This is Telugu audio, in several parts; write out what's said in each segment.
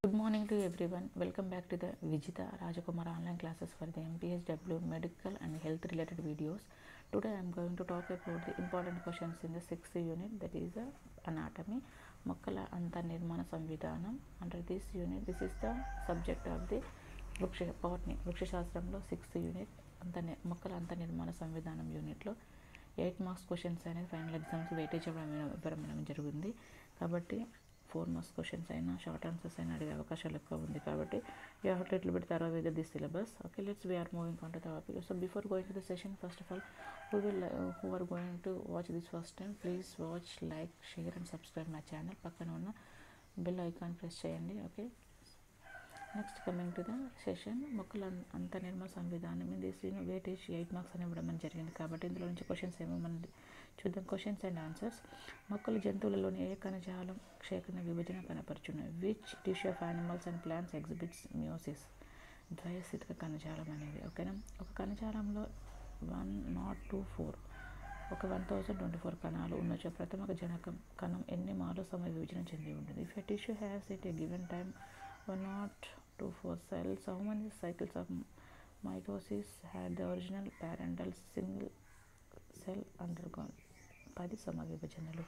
Good morning to everyone. Welcome back to the Vijita Rajakumar online classes for the MPHW medical and health related videos. Today I am going to talk about the important questions in the sixth unit that is the anatomy. మొక్కల అంత నిర్మాణ సంవిధానం under this unit this is the subject of the వృక్ష బాట్నీ వృక్షశాస్త్రంలో సిక్స్త్ యూనిట్ అంత ని- మొక్కల అంత నిర్మాణ సంవిధానం యూనిట్లో ఎయిట్ మార్క్స్ క్వశ్చన్స్ అనేది ఫైనల్ ఎగ్జామ్స్ వెయిటేజ్ ఇవ్వడం ఇవ్వడం అనేది జరిగింది కాబట్టి ఫోర్ మార్క్స్ క్వశ్చన్స్ అయినా షార్ట్ ఆన్సర్స్ అయినా అడిగే అవకాశాలు ఎక్కువ ఉంది కాబట్టి you have to little bit thorough with this syllabus okay let's we're moving on to the topic so before going to the session first of all who will uh, who are going to watch this first time please watch like share and subscribe my channel పక్కన ఉన్న బెల్ ఐకాన్ ప్రెస్ చేయండి okay next coming to the session మొక్కల అం- అంత నిర్మాణ సంవిధానం దిస్ వెయిటేజ్ ఎయిట్ మార్క్స్ అని ఇవ్వడం అనేది జరిగింది కాబట్టి ఇందులో నుంచి క్వశ్చన్స్ ఏమో మనం చూద్దాం క్వశ్చన్స్ అండ్ ఆన్సర్స్ మొక్కలు జంతువులలోని ఏ కణజాలం క్షేకరణ విభజన కనపరుచున్నాయి which tissue of animals and plants exhibits meiosis ద్వయస్థితిక కణజాలం అనేది ఓకేనా ఒక కణజాలంలో వన్ నాట్ టూ ఫోర్ ఒక వన్ థౌజండ్ ట్వంటీ ఫోర్ కణాలు ఉన్నచో ప్రథమ జనకం కణం ఎన్ని మాలో సమయ విభజన చెంది ఉంటుంది if a tissue has it a given time one naught two four cells how many cycles of mitosis had the original parental single cell undergone పది సమ విభజనలు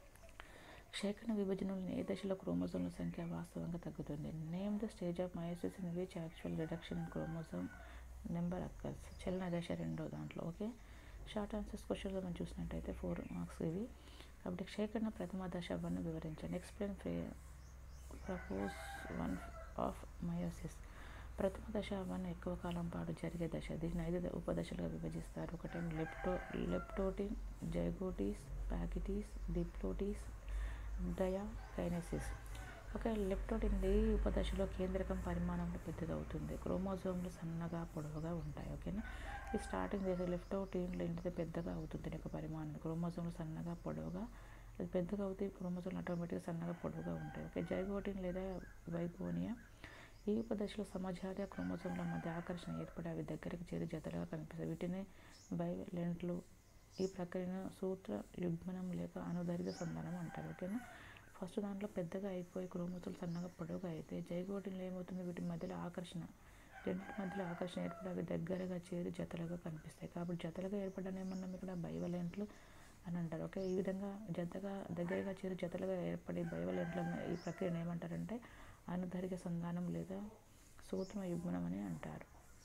క్షేకణ విభజనలో ఏ దశలో క్రోమోజోమ్ల సంఖ్య వాస్తవంగా తగ్గుతుంది name the stage of meiosis in which actual reduction in chromosome number occurs చలన దశ రెండో దాంట్లో ఓకే షార్ట్ ఆన్సర్స్ క్వశ్చన్లో మనం చూసినట్టయితే ఫోర్ మార్క్స్ ఇవి కాబట్టి క్షేకరణ ప్రథమ దశ వన్ వివరించండి ఎక్స్ప్లెయిన్ ఫ్రే ప్రపోజ్ వన్ ఆఫ్ మయోసిస్ ప్రథమ దశ వన్ ఎక్కువ కాలం పాటు జరిగే దశ దీన్ని ఐదు ద- ఉపదశలుగా విభజిస్తారు ఒకటి లెప్టో లెప్టోటిన్ జైగోటీస్ ప్యాకిటీస్ డిప్లోటీస్ డయాకైనసిస్ ఒక లెప్టోటిన్ ఈ ఉపదశలో కేంద్రకం పరిమాణంలో పెద్దగా అవుతుంది క్రోమోజోమ్లు సన్నగా పొడవుగా ఉంటాయి ఓకేనా ఈ స్టార్టింగ్ చేసే లెప్టోటిన్లో ఏంటంటే పెద్దగా అవుతుంది దీని యొక్క పరిమాణం క్రోమోజోమ్లు సన్నగా పొడవుగా అది పెద్దగా అవుతాయి క్రోమోజోమ్లు ఆటోమేటిక్గా సన్నగా పొడవుగా ఉంటాయి ఓకే జైగోటిన్ లేదా వైగోనియా ఈ ఉపదశలో సమజాతీయ క్రోమోజోమ్ల మధ్య ఆకర్షణ ఏర్పడి అవి దగ్గరికి చేరి జతలుగా కనిపిస్తాయి వీటిని బైలెంట్లు ఈ ప్రక్రియను సూత్ర యుగ్మనం లేక అనుదైర్ఘ్య సంధానం అంటారు ఓకేనా ఫస్ట్ దాంట్లో పెద్దగా అయిపోయి క్రోమోజోలు సన్నగా పొడవుగా అయితే జైగోటిన్లో ఏమవుతుంది వీటి మధ్యలో ఆకర్షణ రెండింటి మధ్యలో ఆకర్షణ ఏర్పడి అవి దగ్గరగా చేరి జతలుగా కనిపిస్తాయి కాబట్టి జతలుగా ఏర్పడడం ఏమన్నాం ఇక్కడ బైవలెంట్లు అని అంటారు ఓకే ఈ విధంగా జతగా దగ్గరగా చేరి జతలుగా ఏర్పడి బైవలెంట్ల ఈ ప్రక్రియను ఏమంటారంటే అనుదైర్ఘ్య సంధానం లేదా సూక్ష్మ యుగ్మనం అని అంటారు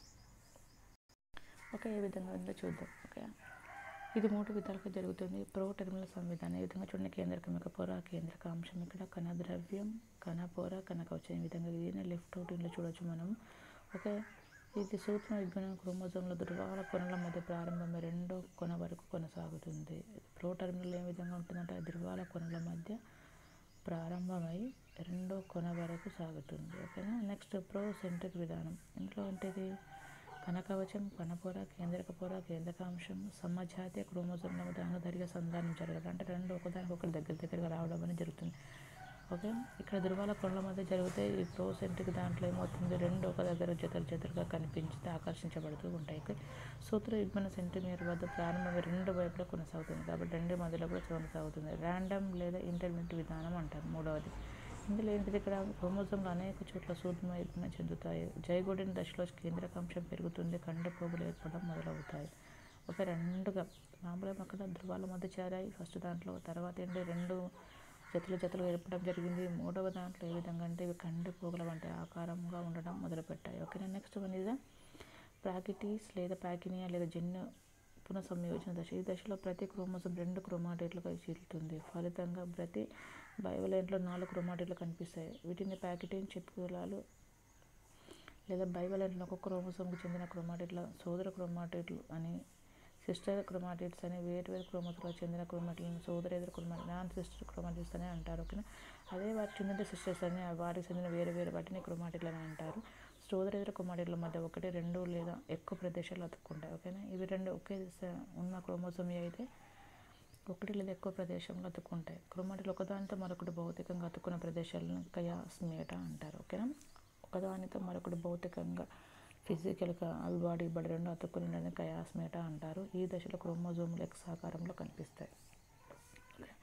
ఓకే ఏ విధంగా ఉందో చూద్దాం ఓకే ఇది మూడు విధాలుగా జరుగుతుంది ప్రో టెర్మినల్ సంవిధానం ఈ విధంగా చూడండి కేంద్రకం యొక్క పొర కేంద్రక అంశం ఇక్కడ కణ ద్రవ్యం కణ పొర కణ కవచం ఈ విధంగా ఇది లెఫ్ట్ అవుటింగ్లో చూడొచ్చు మనం ఓకే ఇది సూక్ష్మ విజ్ఞాన క్రోమోజోమ్ల ధృవాల కొనల మధ్య ప్రారంభమై రెండో కొన వరకు కొనసాగుతుంది ప్రో టెర్మినల్ ఏ విధంగా ఉంటుందంటే ఆ ధృవాల కొనల మధ్య ప్రారంభమై రెండో కొన వరకు సాగుతుంది ఓకేనా నెక్స్ట్ ప్రో సెంట్రిక్ విధానం ఇందులో ఏంటిది కనకవచం కనపొర కేంద్రక పొర కేంద్రకాంశం సమజాతీయ క్రోమోజోమ్ల మధ్య అనుదైర్ఘ్య సంధానం జరగడం అంటే రెండు ఒకదానికొకటి దగ్గర దగ్గరగా రావడం అనేది జరుగుతుంది ఓకే ఇక్కడ ధృవాల కొనల మధ్య జరిగితే ఈ ప్రో సెంట్రిక్ దాంట్లో ఏమవుతుంది రెండు ఒక దగ్గర జతలు జతలుగా కనిపించితే ఆకర్షించబడుతూ ఉంటాయి ఓకే సూత్ర యుగ్మన సెంటీమీటర్ వద్ద ప్రారంభమై రెండు వైపులా కొనసాగుతుంది కాబట్టి రెండు మధ్యలో కూడా కొనసాగుతుంది ర్యాండమ్ లేదా ఇంటర్మీడియట్ విధానం అంటారు మూడవది ఇందులో ఏంటిది ఇక్కడ క్రోమోజోమ్లు అనేక చోట్ల సూక్ష్మ యుగ్మన చెందుతాయి జైగోడిన్ దశలో కేంద్రకాంశం పెరుగుతుంది కండ పోగులు ఏర్పడడం మొదలవుతాయి ఒక రెండుగా మామూలుగా అక్కడ ధృవాల మధ్య చేరాయి ఫస్ట్ దాంట్లో తర్వాత ఏంటి రెండు జతలు జతలు ఏర్పడడం జరిగింది మూడవ దాంట్లో ఏ విధంగా అంటే ఇవి కంటి పోగుల వంటి ఆకారంగా ఉండడం మొదలుపెట్టాయి ఓకేనా నెక్స్ట్ వన్ ఇస్ ప్రాకిటీస్ లేదా ప్యాకినియా లేదా జన్యు పునఃసంయోజన దశ ఈ దశలో ప్రతి క్రోమోజోమ్ రెండు క్రోమాటైట్లుగా చీలుతుంది ఫలితంగా ప్రతి బయోలెంట్లో నాలుగు క్రోమాటైట్లు కనిపిస్తాయి వీటిని ప్యాకెటిన్ చెప్పుకోలాలు లేదా బైవలెంట్లో ఒక క్రోమోసోమ్కి చెందిన క్రోమాటైట్ల సోదర క్రోమాటైట్లు అని సిస్టర్ క్రోమాటిడ్స్ అని వేరు వేరు క్రోమోసోమ్లకు చెందిన క్రోమాటిడ్లను సోదరేతర క్రోమాటిడ్ నాన్ సిస్టర్ క్రోమాటిడ్స్ అని అంటారు ఓకేనా అదే వారికి చెందిన సిస్టర్స్ అని వారికి చెందిన వేరు వేరు వాటిని క్రోమాటిడ్లు అని అంటారు సోదరేతర క్రోమాటిడ్ల మధ్య ఒకటి రెండు లేదా ఎక్కువ ప్రదేశాలు అతుక్కుంటాయి ఓకేనా ఇవి రెండు ఒకే స- ఉన్న క్రోమోసోమి అయితే ఒకటి లేదా ఎక్కువ ప్రదేశంలో అతుక్కుంటాయి క్రోమాటిడ్లు ఒకదానితో మరొకటి భౌతికంగా అతుక్కున్న ప్రదేశాలను కయాస్మేట అంటారు ఓకేనా ఒకదానితో మరొకటి భౌతికంగా ఫిజికల్గా అవి బాడీ బడి రెండు అతుక్కుని ఉండడాన్ని కయాస్మేట అంటారు ఈ దశలో క్రోమోజోములు ఎక్స్ ఆకారంలో కనిపిస్తాయి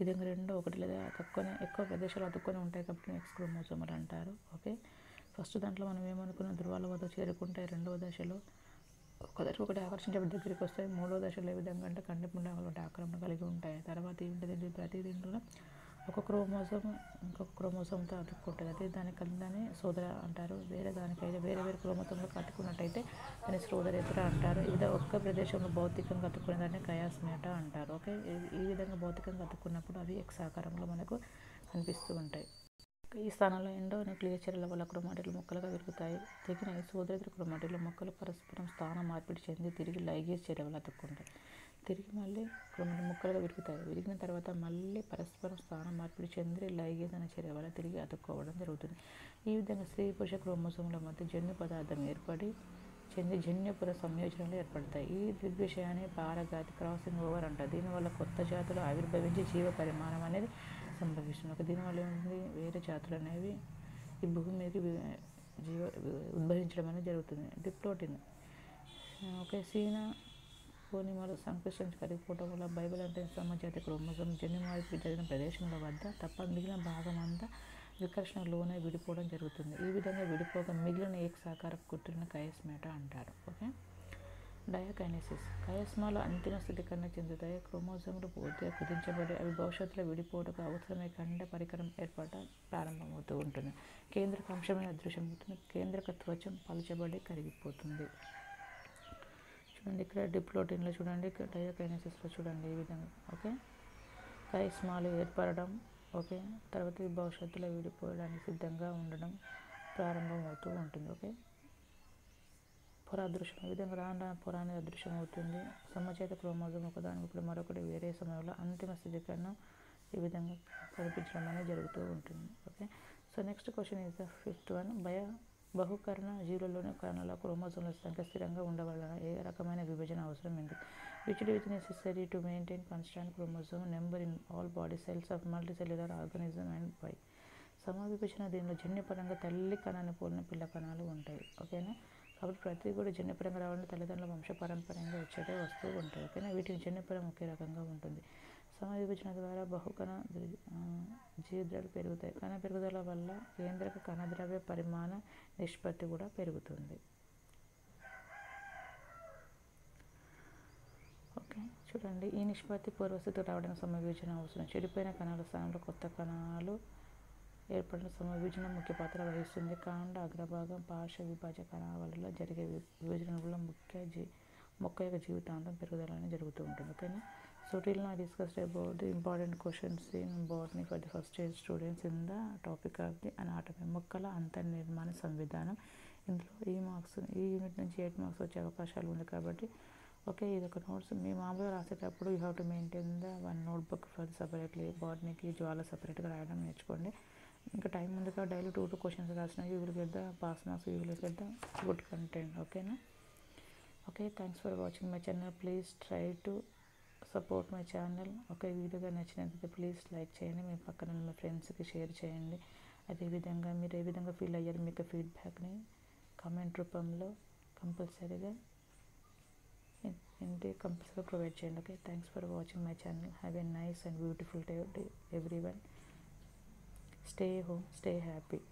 విధంగా రెండు ఒకటి లేదా తక్కువనే ఎక్కువ ప్రదేశాలు అతుక్కొని ఉంటాయి కాబట్టి ఎక్స్ క్రోమోజోములు అంటారు ఓకే ఫస్ట్ దాంట్లో మనం ఏమనుకున్న ధృవాల వద్ద చేరుకుంటాయి రెండవ దశలో ఒకదానికి ఒకటి ఆకర్షించే దగ్గరికి వస్తాయి మూడో దశలో ఏ విధంగా అంటే కంటిపుండాలు వంటి ఆక్రమణ కలిగి ఉంటాయి తర్వాత ఏంటిదంటే ప్రతి దీంట్లో ఒక క్రోమోజోమ్ ఇంకొక క్రోమోజోమ్తో అతుక్కుంటుంది అదే దాని దాన్ని సోదర అంటారు వేరే దానికైతే వేరే వేరే క్రోమోజోమ్లో అతుక్కున్నట్టయితే దాన్ని సోదరేతర అంటారు ఇది ఒక్క ప్రదేశంలో భౌతికంగా అతుక్కునే దాన్ని కయాస్మేట అంటారు ఓకే ఈ- ఈ విధంగా భౌతికంగా అతుక్కున్నప్పుడు అవి ఎక్స్ ఆకారంలో మనకు కనిపిస్తూ ఉంటాయి ఈ స్థానంలో ఎండో న్యూక్లియర్ చర్యల వల్ల క్రోమాటిలు మొక్కలుగా పెరుగుతాయి తెగిన ఈ సోదరేతర క్రోమాటిలు మొక్కలు పరస్పరం స్థాన మార్పిడి చెంది తిరిగి లైగేజ్ చర్య వల్ల అతుక్కుంటాయి తిరిగి మళ్ళీ క్రోమాటిల్ ముక్కలుగా విరుగుతాయి విరిగిన తర్వాత మళ్ళీ పరస్పరం స్థాన మార్పిడి చెంది లైగేజ్ అనే చర్య వల్ల తిరిగి అతుక్కోవడం జరుగుతుంది ఈ విధంగా స్త్రీ పురుష క్రోమోసోముల మధ్య జన్యు పదార్థం ఏర్పడి చెంది జన్యుపుర సంయోజనాలు ఏర్పడతాయి ఈ దృగ్విషయాన్ని పారగాతి క్రాసింగ్ ఓవర్ అంటారు దీనివల్ల కొత్త జాతులు ఆవిర్భవించి జీవ పరిమాణం అనేది సంభవిస్తుంది ఒక దీనివల్ల ఏముంది వేరే జాతులు అనేవి ఈ భూమి మీదకి వి- జీవ ఉద్భవించడం అనేది జరుగుతుంది డిప్లోటిన్ ఓకే సీనా పూర్ణిమలు సంక్లిష్టం కరిగిపోవడం వల్ల బైబిల్ అంటే సమజాతి క్రోమోజోమ్ జన్యు మార్పిడి జరిగిన ప్రదేశంలో వద్ద తప్ప మిగిలిన భాగం అంతా వికర్షణకు లోనే విడిపోవడం జరుగుతుంది ఈ విధంగా విడిపోక మిగిలిన ఏక సాకార కుట్టిన కయస్మేట అంటారు ఓకే డయాకైనసిస్ కయస్మాలు అంతిమ స్థితికరణ చెందుతాయి క్రోమోజోములు పూర్తిగా కుదించబడి అవి భవిష్యత్తులో విడిపోవడానికి అవసరమే కండ పరికరం ఏర్పడ ప్రారంభమవుతూ ఉంటుంది కేంద్రక అంశమైన అదృశ్యమవుతుంది కేంద్రక త్వచం పలచబడి కరిగిపోతుంది చూడండి ఇక్కడ డిప్లోటిన్లో చూడండి ఇక్కడ డయాకైనసిస్లో చూడండి ఈ విధంగా ఓకే కైస్మాలు ఏర్పడడం ఓకే తర్వాత ఈ భవిష్యత్తులో విడిపోవడానికి సిద్ధంగా ఉండడం ప్రారంభమవుతూ ఉంటుంది ఓకే పొర అదృశ్యం ఈ విధంగా రాను రాను పొర అనేది అదృశ్యం అవుతుంది సమచేత క్రోమోజోమ్ ఒకదానికొకటి మరొకటి వేరే సమయంలో అంతిమ స్థితికరణం ఈ విధంగా కనిపించడం అనేది జరుగుతూ ఉంటుంది okay so next question is the fifth one భయ బహుకరణ జీవులలోని కరణాల క్రోమోజోమ్ల సంఖ్య స్థిరంగా ఉండవలన ఏ రకమైన విభజన అవసరం ఉంది which division necessary to maintain constant chromosome number in all body cells of multicellular organism and by సమవిభజన దీనిలో జన్యుపరంగా తల్లి కణాన్ని పోలిన పిల్ల కణాలు ఉంటాయి ఓకేనా కాబట్టి ప్రతి కూడా జన్యుపరంగా రావాలంటే తల్లిదండ్రుల వంశపారంపర్యంగా వచ్చేటే వస్తూ ఉంటాయి ఓకేనా వీటికి జన్యుపరం ఒకే రకంగా ఉంటుంది సమవిభజన ద్వారా బహుకణ ద్రి- ఆ, జీవద్రవ్యాలు పెరుగుతాయి కణ పెరుగుదల వల్ల కేంద్రక కణద్రవ్య పరిమాణ నిష్పత్తి కూడా పెరుగుతుంది ఓకే చూడండి ఈ నిష్పత్తి పూర్వస్థితికి రావడానికి సమవిభజన అవసరం చెడిపోయిన కణాల స్థానంలో కొత్త కణాలు ఏర్పడిన సమవిభజన ముఖ్య పాత్ర వహిస్తుంది కాండ అగ్రభాగం పార్శ్వ విభాజకణ వల్ల జరిగే వి- విభజన వల్ల ముఖ్య జీ మొక్క యొక్క జీవితాంతం పెరుగుదల అనేది జరుగుతూ ఉంటుంది ఓకేనా so till now discussed about the important questions in botany for the first year students in the topic of the anatomy మొక్కల అంతర్నిర్మాణ సంవిధానం ఇందులో ఈ మార్క్స్ ఈ యూనిట్ నుంచి ఎయిట్ మార్క్స్ వచ్చే అవకాశాలు ఉంది కాబట్టి ఓకే ఇది ఒక నోట్స్ మీ మామూలుగా రాసేటప్పుడు you have to maintain the one notebook for separately బాటనీకి జ్వాల సపరేట్గా రాయడం నేర్చుకోండి ఇంకా టైం ఉంది కాబట్టి డైలీ టూ టూ క్వశ్చన్స్ రాసిన you will get the pass marks you will get the good content ఓకేనా okay thanks for watching my channel please try to support my channel ఒక వీడియోగా నచ్చినట్లయితే ప్లీజ్ లైక్ చేయండి మీ పక్కన ఉన్న మీ ఫ్రెండ్స్కి షేర్ చేయండి అదేవిధంగా మీరు ఏ విధంగా ఫీల్ అయ్యారు మీకు ఫీడ్బ్యాక్ని కామెంట్ రూపంలో కంపల్సరీగా ఇంటి కంపల్సరీగా ప్రొవైడ్ చేయండి okay thanks for watching my channel have a nice and beautiful day everyone stay home stay happy